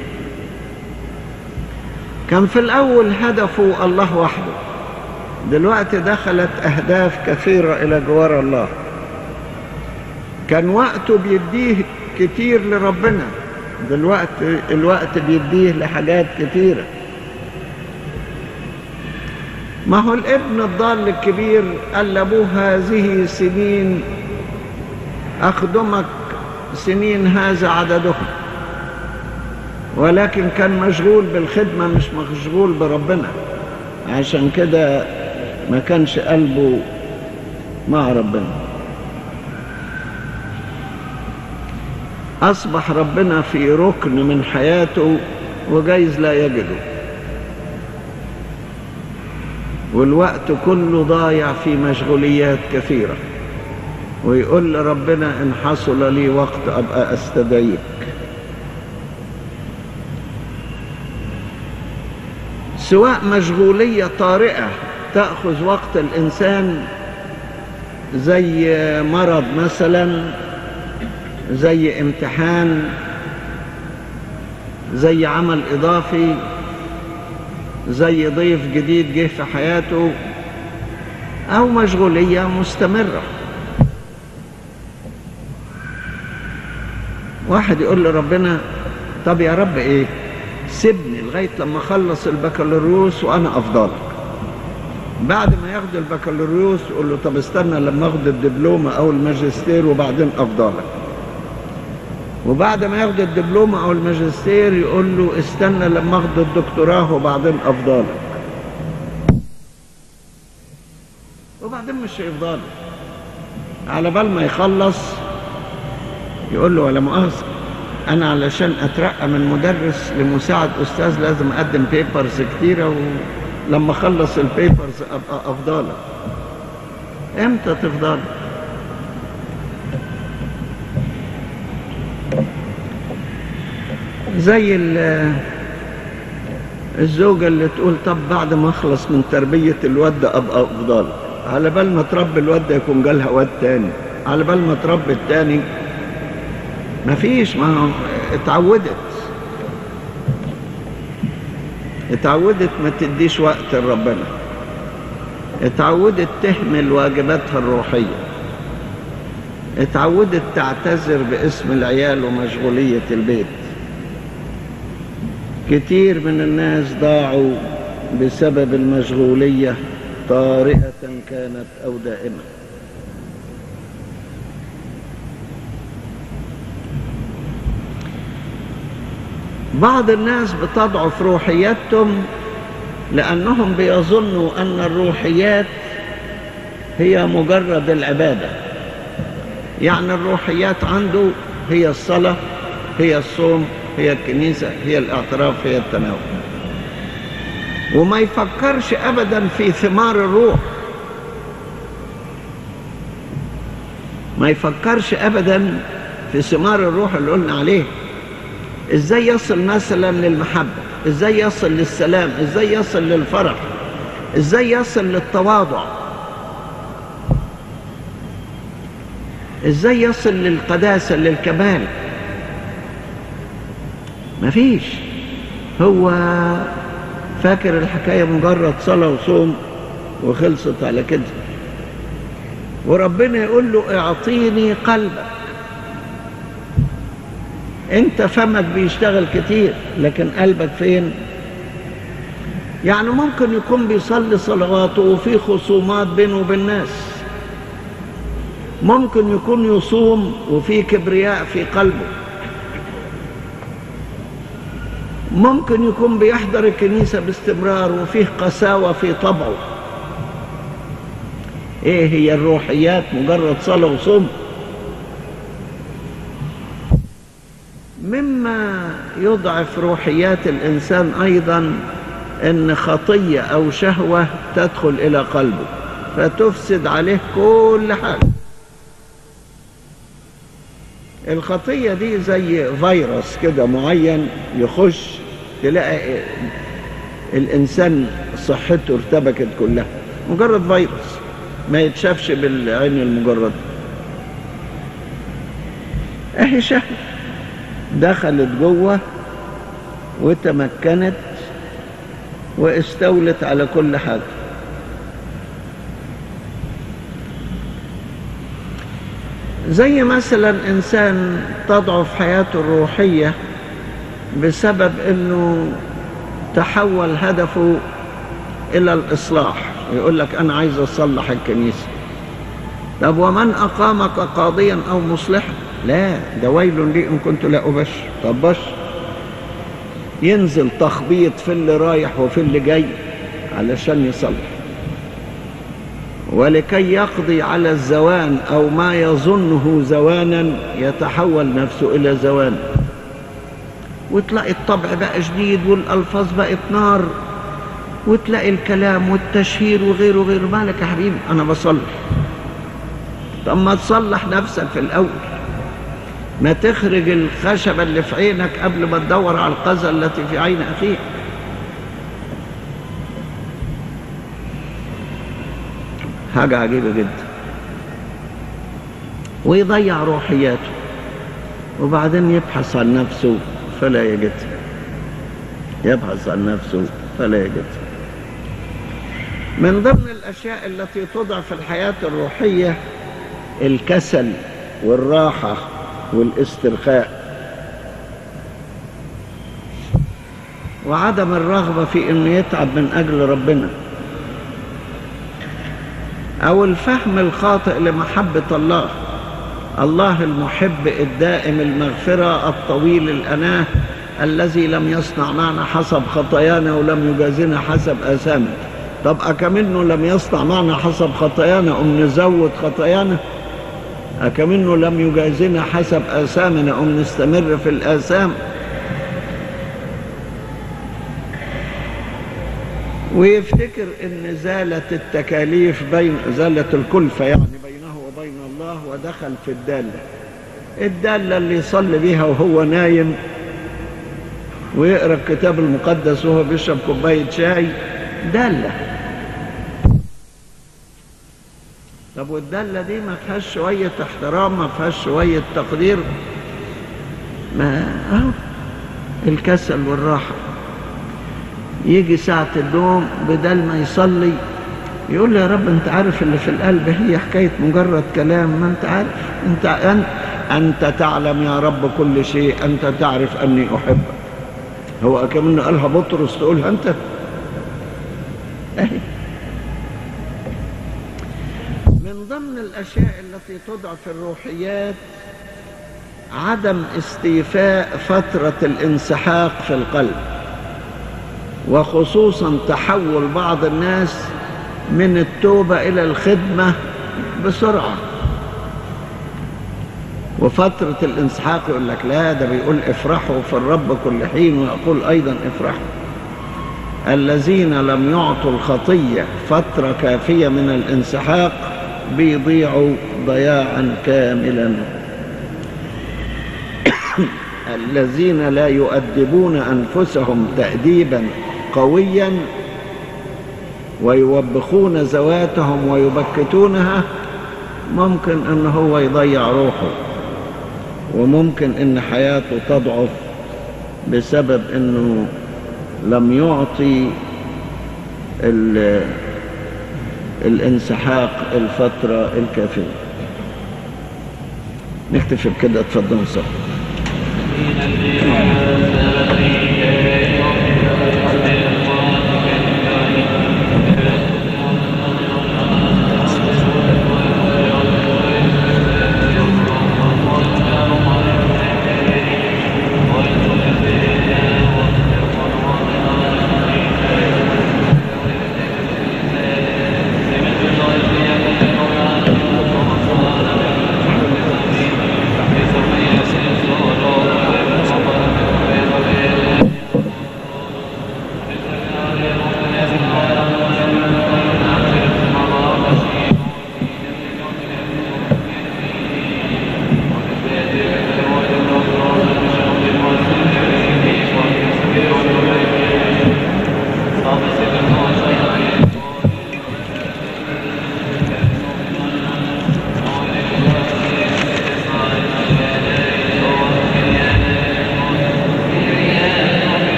كان في الاول هدفه الله وحده دلوقتي دخلت اهداف كثيرة الى جوار الله كان وقته بيديه كتير لربنا دلوقتي الوقت بيديه لحاجات كتيرة ما هو الابن الضال الكبير قال لابوه هذه سنين أخدمك سنين هذا عددهم ولكن كان مشغول بالخدمة مش مشغول بربنا عشان كده ما كانش قلبه مع ربنا أصبح ربنا في ركن من حياته وجايز لا يجده والوقت كله ضايع في مشغوليات كثيرة ويقول لربنا إن حصل لي وقت أبقى أستدعيك سواء مشغولية طارئة تأخذ وقت الإنسان زي مرض مثلا زي امتحان زي عمل إضافي زي ضيف جديد جه في حياته أو مشغولية مستمرة واحد يقول لربنا طب يا رب ايه سيبني لغاية لما اخلص البكالوريوس وانا افضلك بعد ما ياخد البكالوريوس يقول له طب استنى لما اخد الدبلومة او الماجستير وبعدين افضلك وبعد ما ياخد الدبلومة او الماجستير يقول له استنى لما اخد الدكتوراه وبعدين افضلك وبعدين مش هيفضلك على بال ما يخلص يقول له ولا مؤاخذة أنا علشان أترقى من مدرس لمساعد أستاذ لازم أقدم بيبرز كتيرة ولما أخلص البيبرز أبقى أفضلك إمتى تفضل؟ زي الزوجة اللي تقول طب بعد ما أخلص من تربية الواد ده أبقى أفضلك على بال ما تربي الواد ده يكون جالها واد تاني على بال ما تربي التاني ما فيش ما اتعودت اتعودت ما تديش وقت لربنا اتعودت تهمل واجباتها الروحية اتعودت تعتذر باسم العيال ومشغولية البيت كتير من الناس ضاعوا بسبب المشغولية طارئة كانت أو دائمة بعض الناس بتضعف روحياتهم لأنهم بيظنوا أن الروحيات هي مجرد العبادة يعني الروحيات عنده هي الصلاة هي الصوم هي الكنيسة هي الاعتراف هي التناول وما يفكرش أبدا في ثمار الروح ما يفكرش أبدا في ثمار الروح اللي قلنا عليه ازاي يصل مثلا للمحبة ازاي يصل للسلام ازاي يصل للفرح ازاي يصل للتواضع ازاي يصل للقداسة للكمال مفيش هو فاكر الحكاية مجرد صلاة وصوم وخلصت على كده وربنا يقول له اعطيني قلبك انت فمك بيشتغل كتير لكن قلبك فين يعني ممكن يكون بيصلي صلواته وفي خصومات بينه وبين الناس ممكن يكون يصوم وفي كبرياء في قلبه ممكن يكون بيحضر الكنيسة باستمرار وفيه قساوة في طبعه ايه هي الروحيات مجرد صلاة وصوم مما يضعف روحيات الإنسان أيضا أن خطية أو شهوة تدخل إلى قلبه فتفسد عليه كل حاجة الخطية دي زي فيروس كده معين يخش تلاقي الإنسان صحته ارتبكت كلها مجرد فيروس ما يتشافش بالعين المجردة اهي شهوة دخلت جوه وتمكنت واستولت على كل حاجة زي مثلا إنسان تضعف حياته الروحية بسبب أنه تحول هدفه إلى الإصلاح يقول لك أنا عايز أصلح الكنيسة طب ومن أقامك قاضيا أو مصلحا لا ده ويل لي إن كنت لا أبشر طب بشر ينزل تخبيط في اللي رايح وفي اللي جاي علشان يصلح ولكي يقضي على الزوان أو ما يظنه زوانا يتحول نفسه إلى زوان وتلاقي الطبع بقى شديد والألفاظ بقت نار وتلاقي الكلام والتشهير وغيره وغيره مالك يا حبيبي أنا بصلح طب ما تصلح نفسك في الأول ما تخرج الخشبة اللي في عينك قبل ما تدور على القذى التي في عين أخيك حاجة عجيبة جدا ويضيع روحياته وبعدين يبحث عن نفسه فلا يجدها يبحث عن نفسه فلا يجدها من ضمن الأشياء التي تضعف الحياة الروحية الكسل والراحة والاسترخاء وعدم الرغبة في أنه يتعب من أجل ربنا أو الفهم الخاطئ لمحبة الله الله المحب الدائم المغفرة الطويل الأناه الذي لم يصنع معنا حسب خطايانا ولم يجازنا حسب آثامنا طب أكمنه لم يصنع معنا حسب خطايانا أم نزود خطايانا أكمنه لم يجازنا حسب آثامنا أم نستمر في الآثام ويفتكر ان زالت التكاليف بين زالت الكلفة يعني بينه وبين الله ودخل في الدالة الدالة اللي يصلي بيها وهو نايم ويقرأ الكتاب المقدس وهو بيشرب كوباية شاي دالة طب والدالة دي ما فيهاش شوية احترام ما فيهاش شوية تقدير ما اهو الكسل والراحة يجي ساعة النوم بدل ما يصلي يقول له يا رب انت عارف اللي في القلب هي حكاية مجرد كلام ما انت عارف انت انت, انت تعلم يا رب كل شيء انت تعرف اني احبك هو كمان قالها بطرس تقولها انت اهي من ضمن الاشياء التي تضعف الروحيات عدم استيفاء فترة الانسحاق في القلب وخصوصا تحول بعض الناس من التوبة إلى الخدمة بسرعة وفترة الانسحاق يقول لك لا ده بيقول افرحوا في الرب كل حين ويقول أيضا افرحوا الذين لم يعطوا الخطية فترة كافية من الانسحاق بيضيعوا ضياعا كاملا الذين لا يؤدبون أنفسهم تأديبا قويا ويوبخون ذواتهم ويبكتونها ممكن ان هو يضيع روحه وممكن ان حياته تضعف بسبب انه لم يعطي الانسحاق الفترة الكافية نكتفي بكده اتفضلوا صح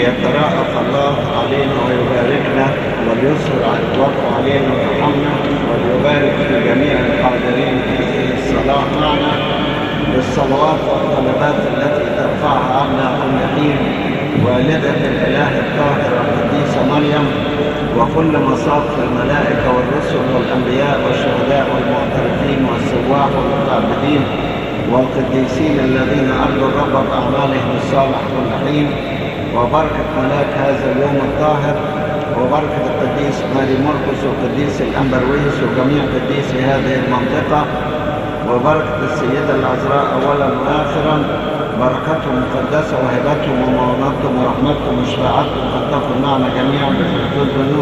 ليتراءف الله علينا ويباركنا وليسر وقف علينا ويرحمنا وليبارك في جميع الحاضرين في هذه الصلاة معنا بالصلوات والطلبات التي ترفعها عنا أم حين والدة الإله الطاهرة القديسة مريم وكل مصاف الملائكة والرسل والأنبياء والشهداء والمعترفين والسواح والمتعبدين والقديسين الذين أرضوا الرب بأعمالهم الصالح كل حين وبركة ملاك هذا اليوم الطاهر وبركة القديس ماري مرقس والقديس الأنبرويس وجميع قديسي هذه المنطقة وبركة السيدة العذراء أولا وآخرا بركتهم مقدسة وهبتهم ومعونتهم ورحمتهم وشفاعتهم قد تكن معنا جميعا بحدود النور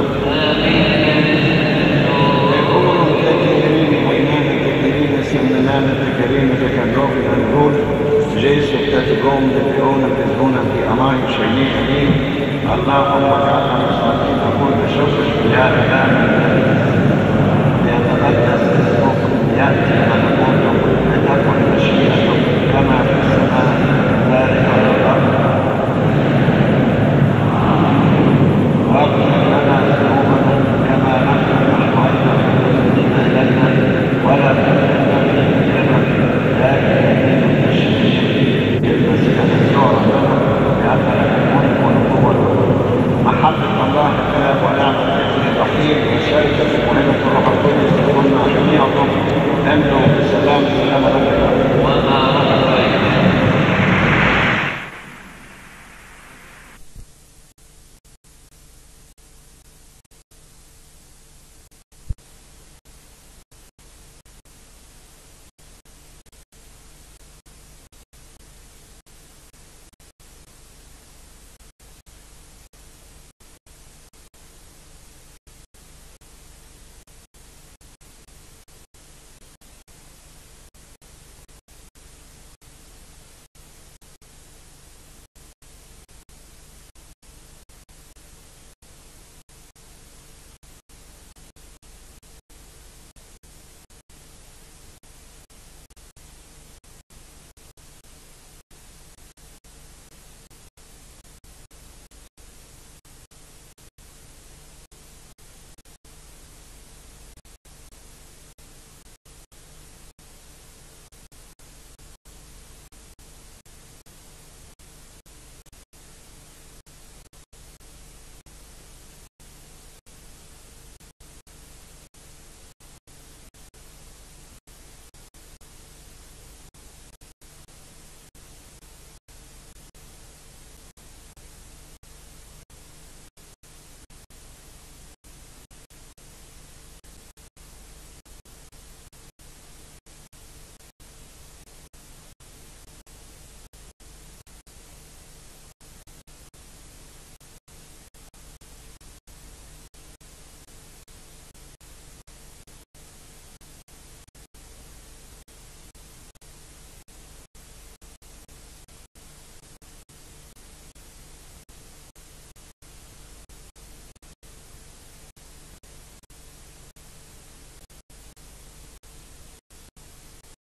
يقولون تكريم وإيمان تكريم سمنان تكريم تكرم الأنجول جيسو تتبعون تدعون تدعون في أمان شيئين اللهم اجعل